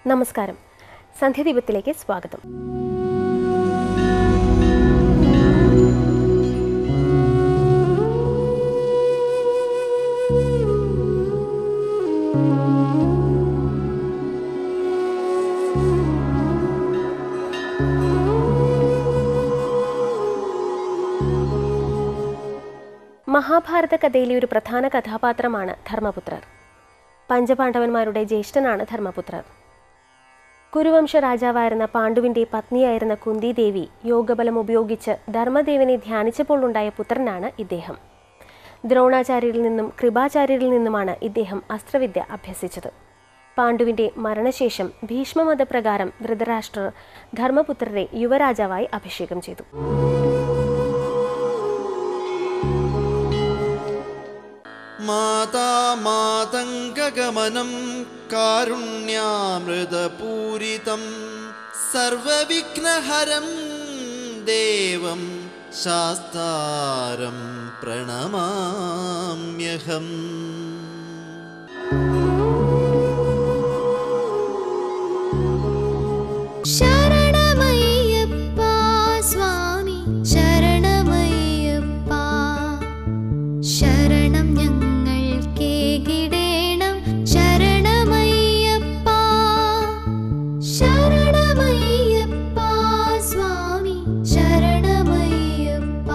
നമസ്കാരം സന്ധ്യദീപത്തിലേക്ക് സ്വാഗതം മഹാഭാരത കഥയിലെ ഒരു പ്രധാന കഥാപാത്രമാണ് ധർമ്മപുത്രർ പഞ്ചപാണ്ഡവന്മാരുടെ ജ്യേഷ്ഠനാണ് ധർമ്മപുത്രർ കുരുവംശ രാജാവായിരുന്ന പാണ്ഡുവിന്റെ പത്നിയായിരുന്ന കുന്തിദേവി യോഗബലം ഉപയോഗിച്ച് ധർമ്മദേവനെ ധ്യാനിച്ചപ്പോൾ ഉണ്ടായ പുത്രനാണ് ഇദ്ദേഹം ദ്രോണാചാര്യരിൽ നിന്നും കൃപാചാര്യരിൽ നിന്നുമാണ് ഇദ്ദേഹം അസ്ത്രവിദ്യ അഭ്യസിച്ചത് പാണ്ഡുവിന്റെ മരണശേഷം ഭീഷ്മമതപ്രകാരം ധൃതരാഷ്ട്രർ ധർമ്മപുത്രരെ യുവരാജാവായി അഭിഷേകം ചെയ്തു മാതാ മാതംഗഗമനം കാരുണ്യാമൃതപൂരിതം സർവവിഘ്നഹരം ദേവം ശാസ്താരം പ്രണമാമ്യഹം ശരണമയ്യപ്പ സ്വാമി ശരണമയ്യപ്പ ശരണം ഞങ്ങൾ കേകിടേണം ശരണമയ്യപ്പ ശരണമയ്യപ്പ സ്വാമി ശരണമയ്യപ്പ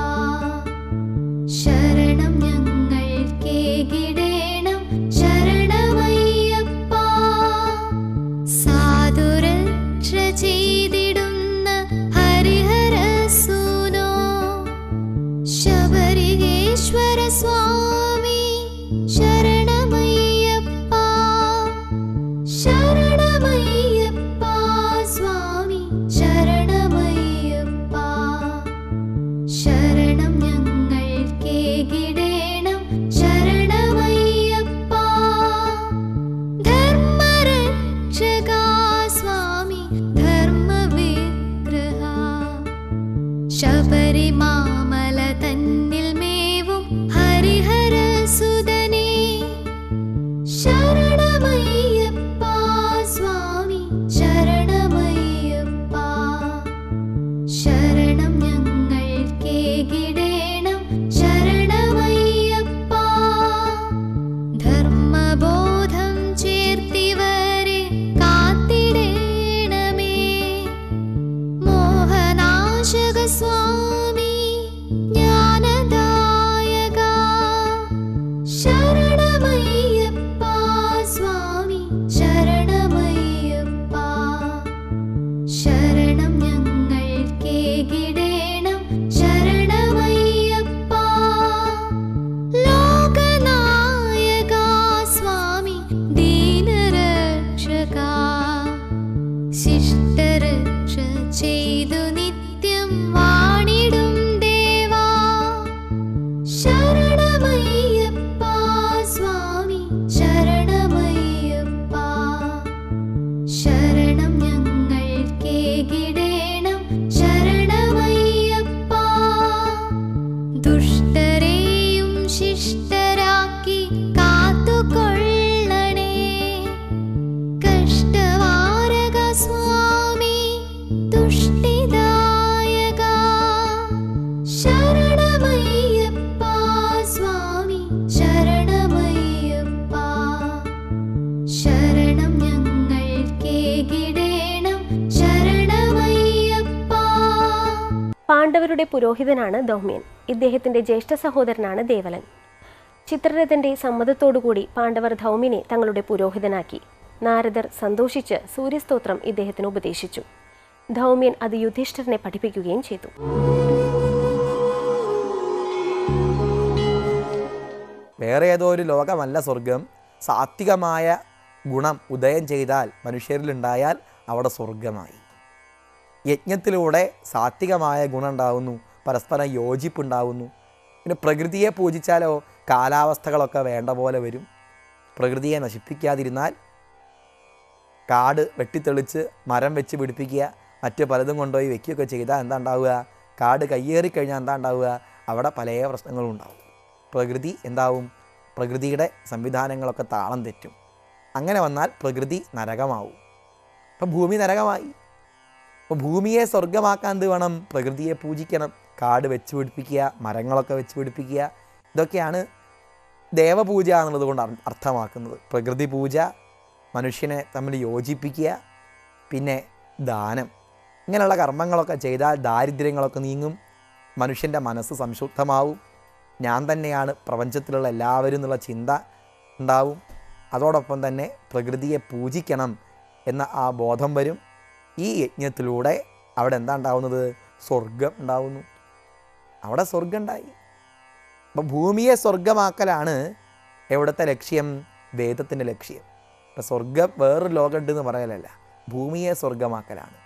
ശരണം ഞങ്ങൾ കേകിടേണം ശരണമയ്യപ്പ സാധുരക്ഷ ചെയ്തിടുന്ന ഹരിഹരസൂനോ ശബരികേശ്വര സ്വാമി ശരണമയ്യപ്പ ശരണമയ്യപ്പ സ്വാമി ശരണമയ്യപ്പ ശരണം ഞങ്ങൾ കേകിടേണം ശരണമയ്യപ്പ ധർമ്മരക്ഷകാ സ്വാമി ധർമ്മവിഗ്രഹ ശബരിമാമല തന്നിൽ മേവും ഹരിഹരസുതനേ ശരണമയ്യപ്പ സ്വാമി ശരണമയ്യപ്പ ശരണം ഞങ്ങൾ കേകിടേണം ശരണമയ്യപ്പ ധർമ്മബോധം ചേർത്തിവരെ കാത്തിടേണമേ മോഹനാശക സ്വാമി ജ്ഞാനദായക ശരണമയ്യപ്പ സ്വാമി ശരണമയ്യപ്പ ശരണം ഞങ്ങൾ കേകിടേണം ശരണമയ്യപ്പ ലോകനായക സ്വാമി ദീനരക്ഷക ശിഷ്ടരക്ഷ ചെയ്തു നിത്യം വാണിടും ദേവാ ശരണമയ്യപ്പ സ്വാമി ശരണമയ്യപ്പ ശരണം ഞങ്ങൾ കേകിടേണം ശരണമയ്യപ്പ ദുഷ്ടരെയും ശിഷ്ടരാക്കി കാത്തുകൊള്ളണേ കഷ്ടവാരക സ്വാമി തുഷ്ടിദായക ശരണമയ്യപ്പ സ്വാമി ശരണമയ്യപ്പ ശരണം ഞങ്ങൾ കേകിടേണം ശരണമയ്യപ്പ പാണ്ഡവരുടെ പുരോഹിതനാണ് ദൗമ്യൻ ഇദ്ദേഹത്തിന്റെ ജ്യേഷ്ഠ സഹോദരനാണ് ദേവലൻ ചിത്രരഥന്റെ സമ്മതത്തോടുകൂടി പാണ്ഡവർ ധൗമ്യനെ തങ്ങളുടെ പുരോഹിതനാക്കി നാരദർ സന്തോഷിച്ച് സൂര്യസ്തോത്രം ഇദ്ദേഹത്തിന് ഉപദേശിച്ചു ധൗമ്യൻ അത് യുധിഷ്ഠിരനെ പഠിപ്പിക്കുകയും ചെയ്തു വേറെ ഏതോ ഒരു ലോകമല്ല സ്വർഗം സാത്വികമായ ഗുണം ഉദയം ചെയ്താൽ മനുഷ്യരിലുണ്ടായാൽ അവിടെ സ്വർഗമായി യജ്ഞത്തിലൂടെ സാത്വികമായ ഗുണം ഉണ്ടാവുന്നു പരസ്പരം യോജിപ്പുണ്ടാവുന്നു പിന്നെ പ്രകൃതിയെ പൂജിച്ചാലോ കാലാവസ്ഥകളൊക്കെ വേണ്ട പോലെ വരും പ്രകൃതിയെ നശിപ്പിക്കാതിരുന്നാൽ കാട് വെട്ടിത്തെളിച്ച് മരം വെച്ച് പിടിപ്പിക്കുക മറ്റ് പലതും കൊണ്ടുപോയി വെക്കുകയൊക്കെ ചെയ്താൽ എന്താ ഉണ്ടാവുക കാട് കയ്യേറിക്കഴിഞ്ഞാൽ എന്താ ഉണ്ടാവുക അവിടെ പല പ്രശ്നങ്ങളും ഉണ്ടാവും പ്രകൃതി എന്താവും പ്രകൃതിയുടെ സംവിധാനങ്ങളൊക്കെ താളം തെറ്റും അങ്ങനെ വന്നാൽ പ്രകൃതി നരകമാവും അപ്പം ഭൂമി നരകമായി അപ്പോൾ ഭൂമിയെ സ്വർഗമാക്കാൻ എന്ത് വേണം പ്രകൃതിയെ പൂജിക്കണം കാട് വെച്ച് പിടിപ്പിക്കുക മരങ്ങളൊക്കെ വെച്ച് പിടിപ്പിക്കുക ഇതൊക്കെയാണ് ദേവപൂജ എന്നുള്ളത് കൊണ്ട് അർ- അർത്ഥമാക്കുന്നത് പ്രകൃതി പൂജ മനുഷ്യനെ തമ്മിൽ യോജിപ്പിക്കുക പിന്നെ ദാനം ഇങ്ങനെയുള്ള കർമ്മങ്ങളൊക്കെ ചെയ്താൽ ദാരിദ്ര്യങ്ങളൊക്കെ നീങ്ങും മനുഷ്യൻ്റെ മനസ്സ് സംശുദ്ധമാവും ഞാൻ തന്നെയാണ് പ്രപഞ്ചത്തിലുള്ള എല്ലാവരും എന്നുള്ള ചിന്ത ഉണ്ടാവും അതോടൊപ്പം തന്നെ പ്രകൃതിയെ പൂജിക്കണം എന്ന ആ ബോധം വരും ഈ യജ്ഞത്തിലൂടെ അവിടെ എന്താ ഉണ്ടാവുന്നത് സ്വർഗം ഉണ്ടാവുന്നു അവിടെ സ്വർഗം ഉണ്ടായി അപ്പം ഭൂമിയെ സ്വർഗമാക്കലാണ് എവിടുത്തെ ലക്ഷ്യം വേദത്തിൻ്റെ ലക്ഷ്യം ഇപ്പം സ്വർഗം വേറൊരു ലോകമുണ്ടെന്ന് പറയലല്ല ഭൂമിയെ സ്വർഗമാക്കലാണ്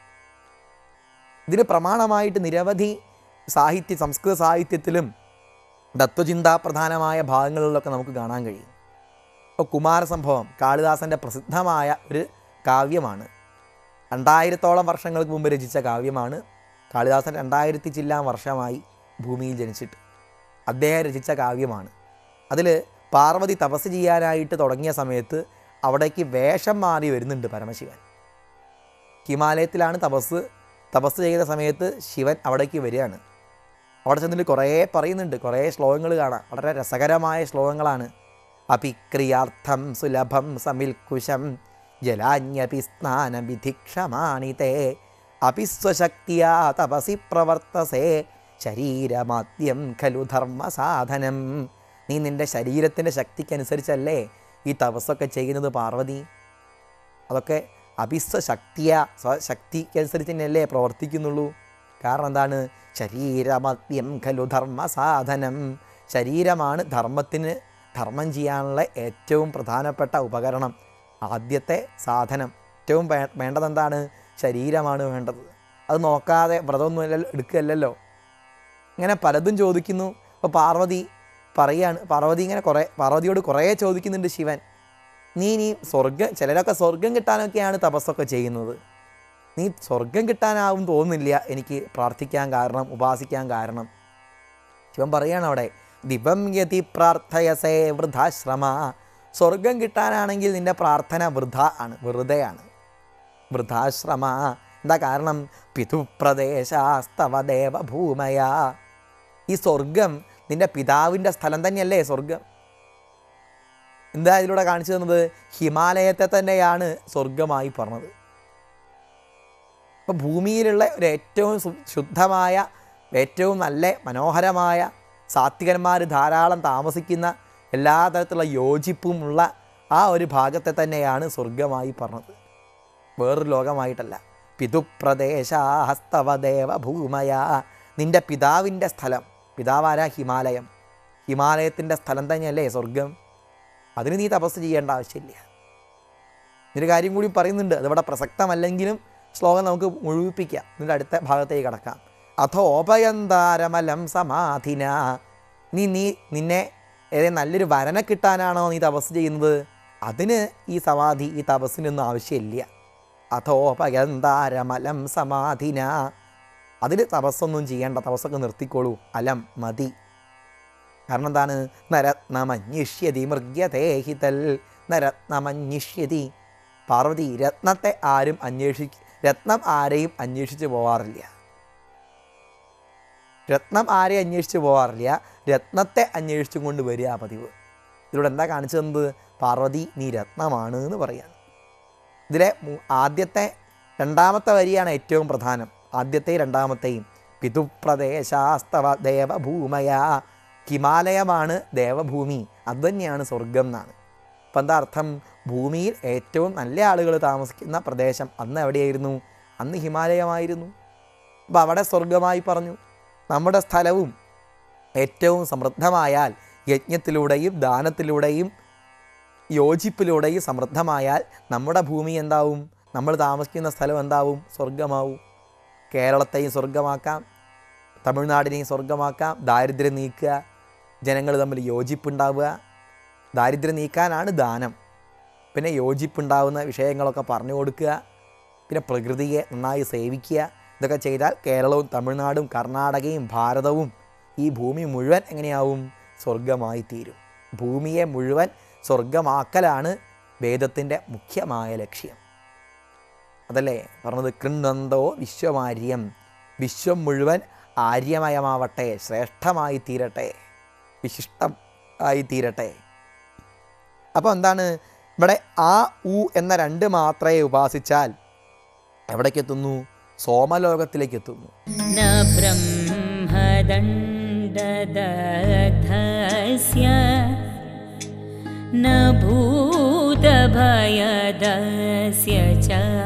ഇതിന് പ്രമാണമായിട്ട് നിരവധി സാഹിത്യ സംസ്കൃത സാഹിത്യത്തിലും തത്വചിന്താപ്രധാനമായ ഭാഗങ്ങളിലൊക്കെ നമുക്ക് കാണാൻ കഴിയും ഇപ്പോൾ കുമാരസംഭവം കാളിദാസൻ്റെ പ്രസിദ്ധമായ ഒരു കാവ്യമാണ് രണ്ടായിരത്തോളം വർഷങ്ങൾക്ക് മുമ്പ് രചിച്ച കാവ്യമാണ് കാളിദാസൻ രണ്ടായിരത്തി ചില്ലാൻ വർഷമായി ഭൂമിയിൽ ജനിച്ചിട്ട് അദ്ദേഹം രചിച്ച കാവ്യമാണ് അതിൽ പാർവതി തപസ് ചെയ്യാനായിട്ട് തുടങ്ങിയ സമയത്ത് അവിടേക്ക് വേഷം മാറി വരുന്നുണ്ട് പരമശിവൻ ഹിമാലയത്തിലാണ് തപസ് തപസ് ചെയ്ത സമയത്ത് ശിവൻ അവിടേക്ക് വരികയാണ് അവിടെ ചെന്നിട്ട് കുറേ പറയുന്നുണ്ട് കുറേ ശ്ലോകങ്ങൾ കാണാം വളരെ രസകരമായ ശ്ലോകങ്ങളാണ് അപിക്രിയാർത്ഥം സുലഭം സമിൽക്കുശം ജലാന്യപി സ്നാനവിധിക്ഷമാണിതേ അപി സ്വശക്തിയാ തപസി പ്രവർത്തസേ ശരീരമാദ്യം ഖലു ധർമ്മസാധനം നീ നിൻ്റെ ശരീരത്തിൻ്റെ ശക്തിക്കനുസരിച്ചല്ലേ ഈ തപസ്സൊക്കെ ചെയ്യുന്നത് പാർവതി അതൊക്കെ അഭിസ്വ ശക്തിയ സ്വശക്തിക്കനുസരിച്ച് തന്നെയല്ലേ പ്രവർത്തിക്കുന്നുള്ളൂ കാരണം എന്താണ് ശരീരമദ്യം ഖലു ധർമ്മ സാധനം ശരീരമാണ് ധർമ്മത്തിന് ധർമ്മം ചെയ്യാനുള്ള ഏറ്റവും പ്രധാനപ്പെട്ട ഉപകരണം ആദ്യത്തെ സാധനം ഏറ്റവും വേ വേണ്ടത് എന്താണ് ശരീരമാണ് വേണ്ടത് അത് നോക്കാതെ വ്രതമൊന്നും അല്ലല്ലോ എടുക്കുകയല്ലല്ലോ ഇങ്ങനെ പലതും ചോദിക്കുന്നു അപ്പോൾ പാർവതി പറയാണ് പാർവതി ഇങ്ങനെ കുറേ പാർവതിയോട് കുറേ ചോദിക്കുന്നുണ്ട് ശിവൻ നീ നീ സ്വർഗം ചിലരൊക്കെ സ്വർഗം കിട്ടാനൊക്കെയാണ് തപസ്സൊക്കെ ചെയ്യുന്നത് നീ സ്വർഗം കിട്ടാനാവും തോന്നുന്നില്ല എനിക്ക് പ്രാർത്ഥിക്കാൻ കാരണം ഉപാസിക്കാൻ കാരണം ശിവൻ പറയാണ് അവിടെ ദിവം യതി പ്രാർത്ഥയസേ വൃദ്ധാശ്രമ സ്വർഗം കിട്ടാനാണെങ്കിൽ നിന്റെ പ്രാർത്ഥന വൃദ്ധ ആണ് വെറുതെയാണ് വൃദ്ധാശ്രമ എന്താ കാരണം പിതുപ്രദേശാസ്തവ ദേവഭൂമയ ഈ സ്വർഗം നിന്റെ പിതാവിൻ്റെ സ്ഥലം തന്നെയല്ലേ സ്വർഗം എന്താ ഇതിലൂടെ കാണിച്ചു തന്നത് ഹിമാലയത്തെ തന്നെയാണ് സ്വർഗമായി പറഞ്ഞത് അപ്പോൾ ഭൂമിയിലുള്ള ഒരു ഏറ്റവും സു- ശുദ്ധമായ ഏറ്റവും നല്ല മനോഹരമായ സാത്വികന്മാർ ധാരാളം താമസിക്കുന്ന എല്ലാ തരത്തിലുള്ള യോജിപ്പുമുള്ള ആ ഒരു ഭാഗത്തെ തന്നെയാണ് സ്വർഗമായി പറഞ്ഞത് വേറൊരു ലോകമായിട്ടല്ല പിതുപ്രദേശാസ്തവദേവ ഭൂമയ നിന്റെ പിതാവിൻ്റെ സ്ഥലം പിതാവാരാ ഹിമാലയം ഹിമാലയത്തിൻ്റെ സ്ഥലം തന്നെയല്ലേ സ്വർഗം അതിന് നീ തപസ് ചെയ്യേണ്ട ആവശ്യമില്ല ഒരു കാര്യം കൂടി പറയുന്നുണ്ട് അതിവിടെ പ്രസക്തമല്ലെങ്കിലും ശ്ലോകം നമുക്ക് മുഴുവിപ്പിക്കാം ഇതിൻ്റെ അടുത്ത ഭാഗത്തേക്ക് കടക്കാം അഥോപയന്താരമലം സമാധിന നീ നീ നിന്നെ ഏതെങ്കിലും നല്ലൊരു വരനെ കിട്ടാനാണോ നീ തപസ് ചെയ്യുന്നത് അതിന് ഈ സമാധി ഈ തപസ്സിനൊന്നും ആവശ്യമില്ല അഥോപയന്താരമലം സമാധിന അതിൽ തപസ്സൊന്നും ചെയ്യേണ്ട തപസ്സൊക്കെ നിർത്തിക്കോളൂ അലം മതി കാരണം എന്താണ് നരത്നമന്യിഷ്യതി മൃഗ്യതേഹിതൽ നരത്നമന്യിഷ്യതി പാർവതി രത്നത്തെ ആരും അന്വേഷി രത്നം ആരെയും അന്വേഷിച്ച് പോവാറില്ല രത്നം ആരെയും അന്വേഷിച്ച് പോവാറില്ല രത്നത്തെ അന്വേഷിച്ചും കൊണ്ട് വരിക പതിവ് ഇതിലൂടെ എന്താ കാണിച്ചു തന്നത് പാർവതി നീ രത്നമാണ് എന്ന് പറയാണ് ഇതിലെ മു- ആദ്യത്തെ രണ്ടാമത്തെ വരിയാണ് ഏറ്റവും പ്രധാനം ആദ്യത്തെയും രണ്ടാമത്തെയും പിതുപ്രദേശാസ്തവ ദേവഭൂമയ ഹിമാലയമാണ് ദേവഭൂമി അതുതന്നെയാണ് സ്വർഗം എന്നാണ് അപ്പം എന്താ അർത്ഥം ഭൂമിയിൽ ഏറ്റവും നല്ല ആളുകൾ താമസിക്കുന്ന പ്രദേശം അന്ന് എവിടെയായിരുന്നു അന്ന് ഹിമാലയമായിരുന്നു അപ്പം അവിടെ സ്വർഗമായി പറഞ്ഞു നമ്മുടെ സ്ഥലവും ഏറ്റവും സമൃദ്ധമായാൽ യജ്ഞത്തിലൂടെയും ദാനത്തിലൂടെയും യോജിപ്പിലൂടെയും സമൃദ്ധമായാൽ നമ്മുടെ ഭൂമി എന്താവും നമ്മൾ താമസിക്കുന്ന സ്ഥലം എന്താവും സ്വർഗമാവും കേരളത്തെയും സ്വർഗമാക്കാം തമിഴ്നാടിനെയും സ്വർഗമാക്കാം ദാരിദ്ര്യം നീക്കുക ജനങ്ങൾ തമ്മിൽ യോജിപ്പുണ്ടാവുക ദാരിദ്ര്യം നീക്കാനാണ് ദാനം പിന്നെ യോജിപ്പുണ്ടാവുന്ന വിഷയങ്ങളൊക്കെ പറഞ്ഞു കൊടുക്കുക പിന്നെ പ്രകൃതിയെ നന്നായി സേവിക്കുക ഇതൊക്കെ ചെയ്താൽ കേരളവും തമിഴ്നാടും കർണാടകയും ഭാരതവും ഈ ഭൂമി മുഴുവൻ എങ്ങനെയാവും സ്വർഗമായി തീരും ഭൂമിയെ മുഴുവൻ സ്വർഗമാക്കലാണ് വേദത്തിൻ്റെ മുഖ്യമായ ലക്ഷ്യം അതല്ലേ പറഞ്ഞത് കൃണ്ണന്തോ വിശ്വമാര്യം വിശ്വം മുഴുവൻ ആര്യമയമാവട്ടെ ശ്രേഷ്ഠമായി തീരട്ടെ വിശിഷ്ടം ആയി തീരട്ടെ അപ്പോൾ എന്താണ് ഇവിടെ ആ ഉ എന്ന രണ്ട് മാത്രയെ ഉപാസിച്ചാൽ എവിടേക്ക് എത്തുന്നു സോമലോകത്തിലേക്ക് എത്തുന്നു न ब्रह्मदण्डदग्धस्य न भूतभयदस्य च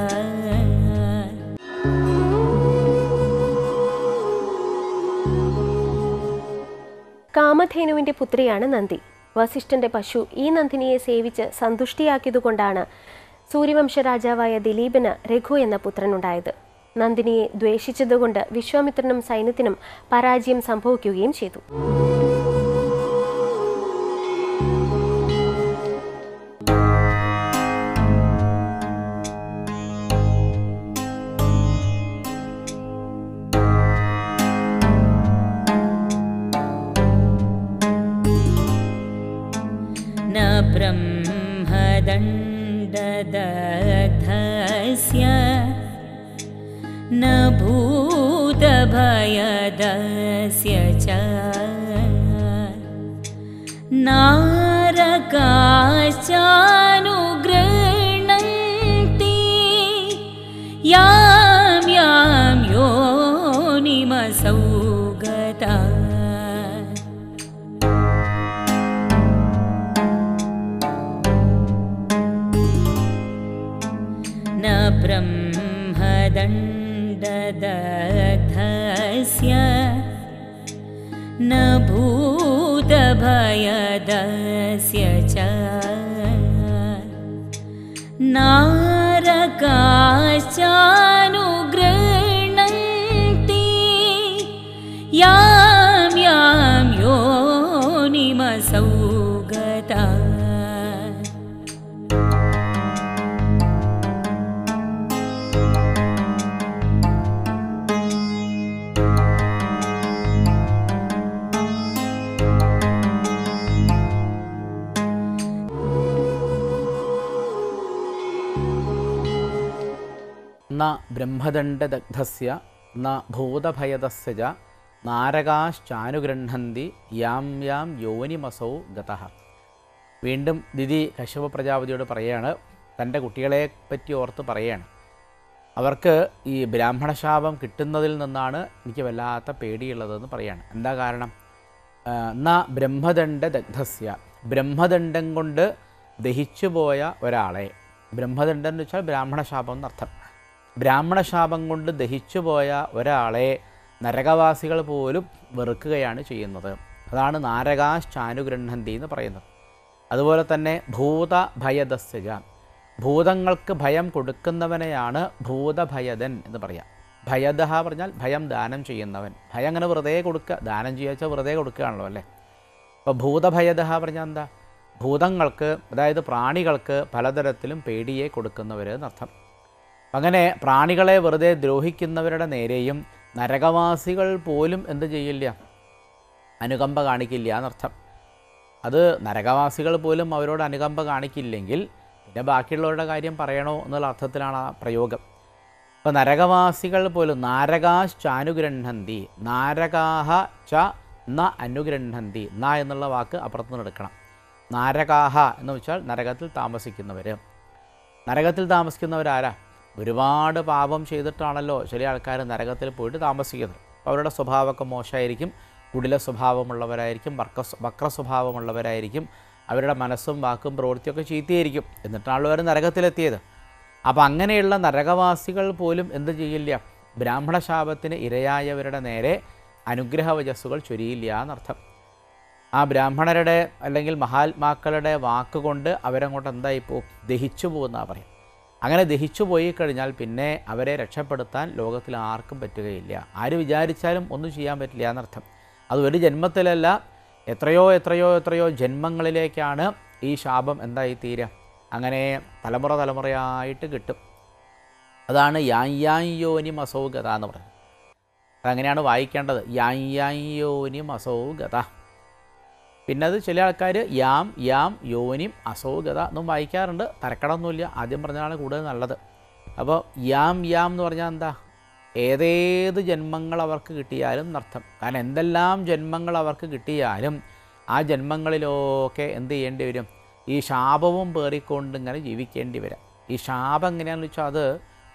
കാമധേനുവിന്റെ പുത്രിയാണ് നന്ദി വസിഷ്ഠന്റെ പശു ഈ നന്ദിനിയെ സേവിച്ച് സന്തുഷ്ടിയാക്കിയതുകൊണ്ടാണ് സൂര്യവംശ രാജാവായ ദിലീപിന് രഘു എന്ന പുത്രനുണ്ടായത് നന്ദിനിയെ ദ്വേഷിച്ചതുകൊണ്ട് വിശ്വാമിത്രനും സൈന്യത്തിനും പരാജയം സംഭവിക്കുകയും ചെയ്തു न ब्रह्मदण्डदग्धस्य न भूतभयदस्य च नारकाश्चानुगृह्णन्ति यां यां योनिमसौ गता न ब्रह्मदण्डदग्धस्य न भूतभयदस्य च नारकाश्चानुगृह्णन्ति यां यां योनिमसौ गता ന ബ്രഹ്മദണ്ഡദഗ്ധസ്യ ന ഭൂതഭയദസ്യ ച നാരകാശ്ചാനുഗൃഹന്തി യാം യാം യോനിമസൗ ഗതഃ വീണ്ടും ദിതി കശ്യപ പ്രജാപതിയോട് പറയാണ് തൻ്റെ കുട്ടികളെ പറ്റി ഓർത്ത് പറയാണ് അവർക്ക് ഈ ബ്രാഹ്മണശാപം കിട്ടുന്നതിൽ നിന്നാണ് എനിക്ക് വല്ലാത്ത പേടിയുള്ളതെന്ന് പറയാണ് എന്താ കാരണം ആ, ന ബ്രഹ്മദണ്ഡദഗ്ധസ്യ ബ്രഹ്മദണ്ഡം കൊണ്ട് ദഹിച്ചു പോയ ഒരാളെ ബ്രഹ്മദണ്ഡം എന്ന് വെച്ചാൽ ബ്രാഹ്മണശാപം എന്നർത്ഥം ബ്രാഹ്മണശാപം കൊണ്ട് ദഹിച്ചു പോയ ഒരാളെ നരകവാസികൾ പോലും വെറുക്കുകയാണ് ചെയ്യുന്നത് അതാണ് നാരകാശ്ചാനുഗൃഹന്തി എന്ന് പറയുന്നത് അതുപോലെ തന്നെ ഭൂതഭയദസ്യജ ഭൂതങ്ങൾക്ക് ഭയം കൊടുക്കുന്നവനെയാണ് ഭൂതഭയദൻ എന്ന് പറയാം ഭയദഹ പറഞ്ഞാൽ ഭയം ദാനം ചെയ്യുന്നവൻ ഭയം അങ്ങനെ വെറുതെ കൊടുക്കുക ദാനം ചെയ്യുക വെച്ചാൽ വെറുതെ കൊടുക്കുകയാണല്ലോ അല്ലേ അപ്പോൾ ഭൂതഭയദഹ പറഞ്ഞാൽ എന്താ ഭൂതങ്ങൾക്ക് അതായത് പ്രാണികൾക്ക് പലതരത്തിലും പേടിയെ കൊടുക്കുന്നവർ എന്നർത്ഥം അങ്ങനെ പ്രാണികളെ വെറുതെ ദ്രോഹിക്കുന്നവരുടെ നേരെയും നരകവാസികൾ പോലും എന്ത് ചെയ്യില്ല അനുകമ്പ കാണിക്കില്ല എന്നർത്ഥം അത് നരകവാസികൾ പോലും അവരോട് അനുകമ്പ കാണിക്കില്ലെങ്കിൽ പിന്നെ ബാക്കിയുള്ളവരുടെ കാര്യം പറയണോ എന്നുള്ള അർത്ഥത്തിലാണ് ആ പ്രയോഗം അപ്പോൾ നരകവാസികൾ പോലും നാരകാശ്ചാനുഗ്രഹന്തി നാരകാഹ ച ന അനുഗ്രഹന്തി ന എന്നുള്ള വാക്ക് അപ്പുറത്ത് നിന്ന് എടുക്കണം നാരകാഹ എന്ന് വെച്ചാൽ നരകത്തിൽ താമസിക്കുന്നവർ നരകത്തിൽ താമസിക്കുന്നവരാരാ ഒരുപാട് പാപം ചെയ്തിട്ടാണല്ലോ ചില ആൾക്കാർ നരകത്തിൽ പോയിട്ട് താമസിക്കുന്നത് അപ്പോൾ അവരുടെ സ്വഭാവമൊക്കെ മോശമായിരിക്കും കുടില സ്വഭാവമുള്ളവരായിരിക്കും വക്ര വക്ര സ്വഭാവമുള്ളവരായിരിക്കും അവരുടെ മനസ്സും വാക്കും പ്രവൃത്തിയൊക്കെ ചീത്തയായിരിക്കും എന്നിട്ടാണല്ലോ അവർ നരകത്തിലെത്തിയത് അപ്പോൾ അങ്ങനെയുള്ള നരകവാസികൾ പോലും എന്ത് ചെയ്യില്ല ബ്രാഹ്മണശാപത്തിന് ഇരയായവരുടെ നേരെ അനുഗ്രഹവചസ്സുകൾ ചൊരിയില്ല എന്നർത്ഥം ആ ബ്രാഹ്മണരുടെ അല്ലെങ്കിൽ മഹാത്മാക്കളുടെ വാക്കുകൊണ്ട് അവരങ്ങോട്ട് എന്തായി പോകും ദഹിച്ചു പോകുന്നതാണ് പറയും അങ്ങനെ ദഹിച്ചു പോയി കഴിഞ്ഞാൽ പിന്നെ അവരെ രക്ഷപ്പെടുത്താൻ ലോകത്തിൽ ആർക്കും പറ്റുകയില്ല ആര് വിചാരിച്ചാലും ഒന്നും ചെയ്യാൻ പറ്റില്ല എന്നർത്ഥം അത് ഒരു ജന്മത്തിലല്ല എത്രയോ എത്രയോ എത്രയോ ജന്മങ്ങളിലേക്കാണ് ഈ ശാപം എന്തായി തീരുക അങ്ങനെ തലമുറ തലമുറയായിട്ട് കിട്ടും അതാണ് യായ്യായോനി മസൗഗത എന്ന് പറയുന്നത് അതങ്ങനെയാണ് വായിക്കേണ്ടത് യായ്യായോനി മസൗഗത പിന്നെ അത് ചില ആൾക്കാർ യാം യാം യോനിം അസൗഗത എന്നും വായിക്കാറുണ്ട് തരക്കടമൊന്നുമില്ല ആദ്യം പറഞ്ഞാണ് കൂടുതൽ നല്ലത് അപ്പോൾ യാം യാം എന്ന് പറഞ്ഞാൽ എന്താ ഏതേത് ജന്മങ്ങൾ അവർക്ക് കിട്ടിയാലും എന്നർത്ഥം കാരണം എന്തെല്ലാം ജന്മങ്ങൾ അവർക്ക് കിട്ടിയാലും ആ ജന്മങ്ങളിലൊക്കെ എന്ത് ചെയ്യേണ്ടി വരും ഈ ശാപവും പേറിക്കൊണ്ട് ഇങ്ങനെ ജീവിക്കേണ്ടി വരാം ഈ ശാപം എങ്ങനെയാണെന്ന് വെച്ചാൽ അത്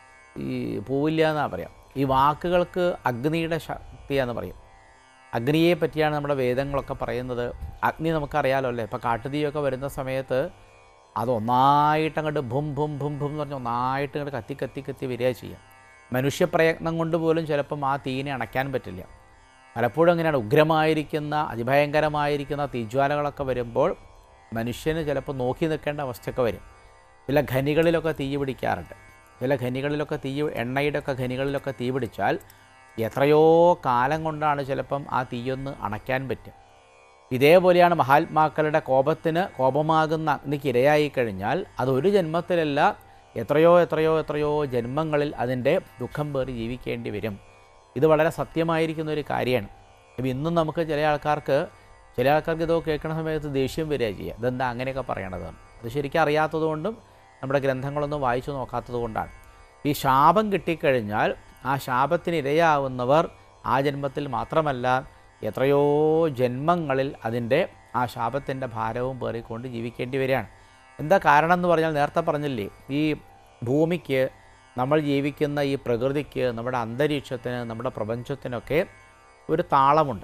ഈ പോവില്ല എന്നാണ് പറയാം ഈ വാക്കുകൾക്ക് അഗ്നിയുടെ ശക്തിയാന്ന് പറയും അഗ്നിയെ പറ്റിയാണ് നമ്മുടെ വേദങ്ങളൊക്കെ പറയുന്നത് അഗ്നി നമുക്കറിയാലോ അല്ലേ ഇപ്പോൾ കാട്ടുതീയൊക്കെ വരുന്ന സമയത്ത് അത് ഒന്നായിട്ട് അങ്ങോട്ട് ഭും ഭും ഭും ഭും എന്ന് പറഞ്ഞ് ഒന്നായിട്ട് അങ്ങോട്ട് കത്തി കത്തി കത്തി വരിക ചെയ്യാം മനുഷ്യപ്രയത്നം കൊണ്ട് പോലും ചിലപ്പം ആ തീനെ അണയ്ക്കാൻ പറ്റില്ല പലപ്പോഴും അങ്ങനെയാണ് ഉഗ്രമായിരിക്കുന്ന അതിഭയങ്കരമായിരിക്കുന്ന തീജ്വാലകളൊക്കെ വരുമ്പോൾ മനുഷ്യന് ചിലപ്പോൾ നോക്കി നിൽക്കേണ്ട അവസ്ഥയൊക്കെ വരും ചില ഖനികളിലൊക്കെ തീ പിടിക്കാറുണ്ട് ചില ഖനികളിലൊക്കെ തീ എണ്ണയുടെ ഒക്കെ ഖനികളിലൊക്കെ തീ പിടിച്ചാൽ എത്രയോ കാലം കൊണ്ടാണ് ചിലപ്പം ആ തീയൊന്ന് അണയ്ക്കാൻ പറ്റും ഇതേപോലെയാണ് മഹാത്മാക്കളുടെ കോപത്തിന് കോപമാകുന്ന അഗ്നിക്ക് ഇരയായി കഴിഞ്ഞാൽ അത് ഒരു ജന്മത്തിലല്ല എത്രയോ എത്രയോ എത്രയോ ജന്മങ്ങളിൽ അതിൻ്റെ ദുഃഖം പേറി ജീവിക്കേണ്ടി വരും ഇത് വളരെ സത്യമായിരിക്കുന്ന ഒരു കാര്യമാണ് ഇപ്പം ഇന്നും നമുക്ക് ചില ആൾക്കാർക്ക് ചില ആൾക്കാർക്ക് ഇതൊക്കെ കേൾക്കുന്ന സമയത്ത് ദേഷ്യം വരിക ചെയ്യുക ഇതെന്താ അങ്ങനെയൊക്കെ പറയണത് അത് ശരിക്കും അറിയാത്തതുകൊണ്ടും നമ്മുടെ ഗ്രന്ഥങ്ങളൊന്നും വായിച്ചു നോക്കാത്തത് കൊണ്ടാണ് ഈ ശാപം കിട്ടിക്കഴിഞ്ഞാൽ ആ ശാപത്തിന് ഇരയാവുന്നവർ ആ ജന്മത്തിൽ മാത്രമല്ല എത്രയോ ജന്മങ്ങളിൽ അതിൻ്റെ ആ ശാപത്തിൻ്റെ ഭാരവും പേറിക്കൊണ്ട് ജീവിക്കേണ്ടി വരികയാണ് എന്താ കാരണം എന്ന് പറഞ്ഞാൽ നേരത്തെ പറഞ്ഞില്ലേ ഈ ഭൂമിക്ക് നമ്മൾ ജീവിക്കുന്ന ഈ പ്രകൃതിക്ക് നമ്മുടെ അന്തരീക്ഷത്തിന് നമ്മുടെ പ്രപഞ്ചത്തിനൊക്കെ ഒരു താളമുണ്ട്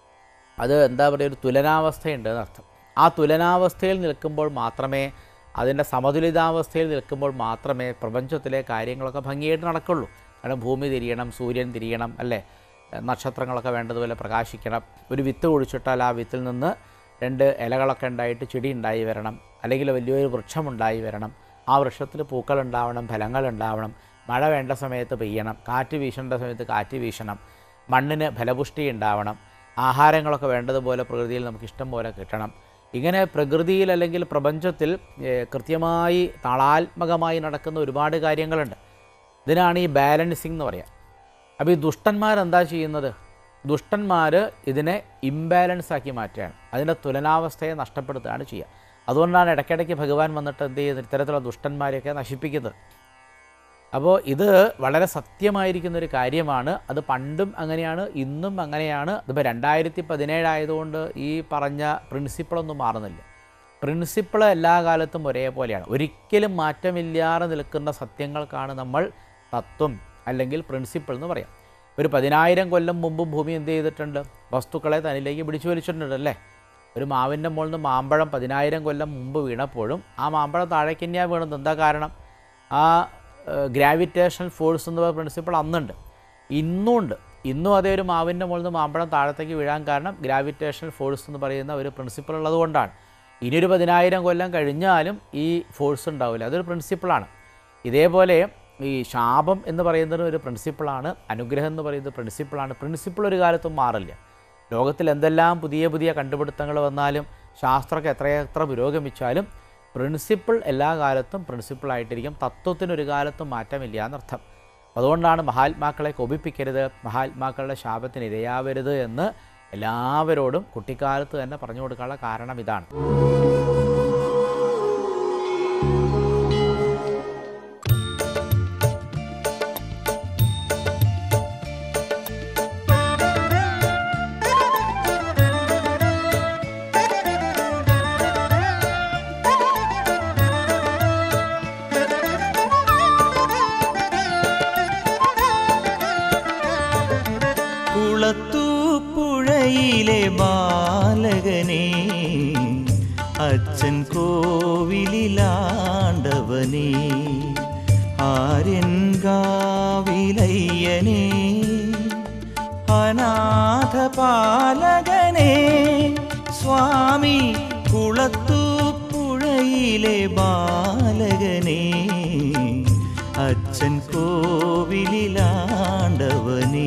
അത് എന്താ പറയുക ഒരു തുലനാവസ്ഥയുണ്ട് എന്നർത്ഥം ആ തുലനാവസ്ഥയിൽ നിൽക്കുമ്പോൾ മാത്രമേ അതിൻ്റെ സമതുലിതാവസ്ഥയിൽ നിൽക്കുമ്പോൾ മാത്രമേ പ്രപഞ്ചത്തിലെ കാര്യങ്ങളൊക്കെ ഭംഗിയായിട്ട് നടക്കുള്ളൂ കാരണം ഭൂമി തിരിയണം സൂര്യൻ തിരിയണം അല്ലേ നക്ഷത്രങ്ങളൊക്കെ വേണ്ടതുപോലെ പ്രകാശിക്കണം ഒരു വിത്ത് ഒഴിച്ചിട്ടാൽ ആ വിത്തിൽ നിന്ന് രണ്ട് ഇലകളൊക്കെ ഉണ്ടായിട്ട് ചെടി ഉണ്ടായി വരണം അല്ലെങ്കിൽ വലിയൊരു വൃക്ഷമുണ്ടായി വരണം ആ വൃക്ഷത്തിൽ പൂക്കൾ ഉണ്ടാവണം ഫലങ്ങൾ ഉണ്ടാവണം മഴ വേണ്ട സമയത്ത് പെയ്യണം കാറ്റ് വീശേണ്ട സമയത്ത് കാറ്റ് വീശണം മണ്ണിന് ഫലപുഷ്ടി ഉണ്ടാവണം ആഹാരങ്ങളൊക്കെ വേണ്ടതുപോലെ പ്രകൃതിയിൽ നമുക്ക് ഇഷ്ടം പോലെ കിട്ടണം ഇങ്ങനെ പ്രകൃതിയിൽ അല്ലെങ്കിൽ പ്രപഞ്ചത്തിൽ ഏഹ്, കൃത്യമായി താളാത്മകമായി നടക്കുന്ന ഒരുപാട് കാര്യങ്ങളുണ്ട് ഇതിനാണ് ഈ ബാലൻസിങ് എന്ന് പറയുക അപ്പോൾ ഈ ദുഷ്ടന്മാരെന്താ ചെയ്യുന്നത് ദുഷ്ടന്മാർ ഇതിനെ ഇംബാലൻസ് ആക്കി മാറ്റുകയാണ് അതിൻ്റെ തുലനാവസ്ഥയെ നഷ്ടപ്പെടുത്തുകയാണ് ചെയ്യുക അതുകൊണ്ടാണ് ഇടയ്ക്കിടയ്ക്ക് ഭഗവാൻ വന്നിട്ട് എന്ത് ചെയ്യുന്നത് ഇത്തരത്തിലുള്ള ദുഷ്ടന്മാരെയൊക്കെ നശിപ്പിക്കുന്നത് അപ്പോൾ ഇത് വളരെ സത്യമായിരിക്കുന്ന ഒരു കാര്യമാണ് അത് പണ്ടും അങ്ങനെയാണ് ഇന്നും അങ്ങനെയാണ് ഇതിപ്പോൾ രണ്ടായിരത്തി പതിനേഴായതുകൊണ്ട് ഈ പറഞ്ഞ പ്രിൻസിപ്പിളൊന്നും മാറുന്നില്ല പ്രിൻസിപ്പിൾ എല്ലാ കാലത്തും ഒരേപോലെയാണ് ഒരിക്കലും മാറ്റമില്ലാതെ നിൽക്കുന്ന സത്യങ്ങൾക്കാണ് നമ്മൾ തത്വം അല്ലെങ്കിൽ പ്രിൻസിപ്പിൾ എന്ന് പറയാം ഒരു പതിനായിരം കൊല്ലം മുമ്പ് ഭൂമി എന്ത് ചെയ്തിട്ടുണ്ട് വസ്തുക്കളെ തന്നിലേക്ക് പിടിച്ചു വലിച്ചിട്ടുണ്ട് അല്ലേ ഒരു മാവിൻ്റെ മുകളിൽ നിന്ന് മാമ്പഴം പതിനായിരം കൊല്ലം മുമ്പ് വീണപ്പോഴും ആ മാമ്പഴം താഴേക്ക് തന്നെയാണ് വീണത് എന്താ കാരണം ആ ഗ്രാവിറ്റേഷൻ ഫോഴ്സ് എന്ന പ്രിൻസിപ്പിൾ അന്നുണ്ട് ഇന്നും ഉണ്ട് ഇന്നും അതേ ഒരു മാവിൻ്റെ മുകളിൽ നിന്ന് മാമ്പഴം താഴത്തേക്ക് വീഴാൻ കാരണം ഗ്രാവിറ്റേഷൻ ഫോഴ്സ് എന്ന് പറയുന്ന ഒരു പ്രിൻസിപ്പിൾ ഉള്ളതുകൊണ്ടാണ് ഇനിയൊരു പതിനായിരം കൊല്ലം കഴിഞ്ഞാലും ഈ ഫോഴ്സ് ഉണ്ടാവില്ല അതൊരു പ്രിൻസിപ്പിളാണ് ഇതേപോലെ ഈ ശാപം എന്ന് പറയുന്നത് ഒരു പ്രിൻസിപ്പിളാണ് അനുഗ്രഹം എന്ന് പറയുന്നത് പ്രിൻസിപ്പിളാണ് പ്രിൻസിപ്പിൾ ഒരു കാലത്തും മാറില്ല ലോകത്തിൽ എന്തെല്ലാം പുതിയ പുതിയ കണ്ടുപിടുത്തങ്ങൾ വന്നാലും ശാസ്ത്രമൊക്കെ എത്രയെത്ര പുരോഗമിച്ചാലും പ്രിൻസിപ്പിൾ എല്ലാ കാലത്തും പ്രിൻസിപ്പിളായിട്ടിരിക്കും തത്വത്തിനൊരു കാലത്തും മാറ്റമില്ല എന്നർത്ഥം അതുകൊണ്ടാണ് മഹാത്മാക്കളെ കൊപിപ്പിക്കരുത് മഹാത്മാക്കളുടെ ശാപത്തിന് ഇരയാവരുത് എന്ന് എല്ലാവരോടും കുട്ടിക്കാലത്ത് തന്നെ പറഞ്ഞു കൊടുക്കാനുള്ള കാരണം ഇതാണ് കുളത്തൂപ്പുഴയിലെ ബാലകനെ അച്ഛൻ കോവിലിലാണ്ടവനെ ആര്യൻ കാവിലയ്യനെ അനാഥ പാലകനെ സ്വാമി കുളത്തൂപ്പുഴയിലെ ബാലകനെ അച്ഛൻ കോവിലിലാണ്ടവനേ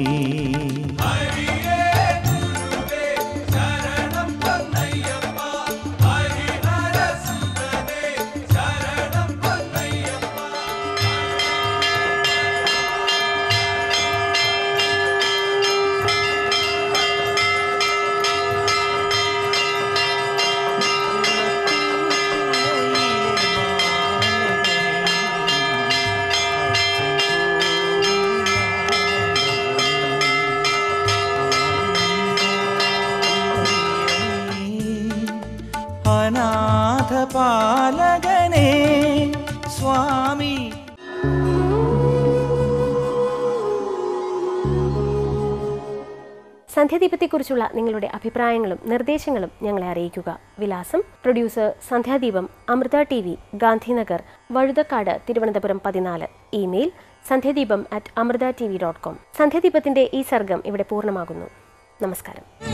സന്ധ്യാദീപത്തെക്കുറിച്ചുള്ള നിങ്ങളുടെ അഭിപ്രായങ്ങളും നിർദ്ദേശങ്ങളും ഞങ്ങളെ അറിയിക്കുക വിലാസം producer Sandhyadeepam Amrita T V Gandhinagar Vazhuthacaud Thiruvananthapuram പതിനാല് email Sandhyadeepam at Amrita T V dot com സന്ധ്യാദീപത്തിന്റെ ഈ സർഗം ഇവിടെ പൂർണ്ണമാകുന്നു നമസ്കാരം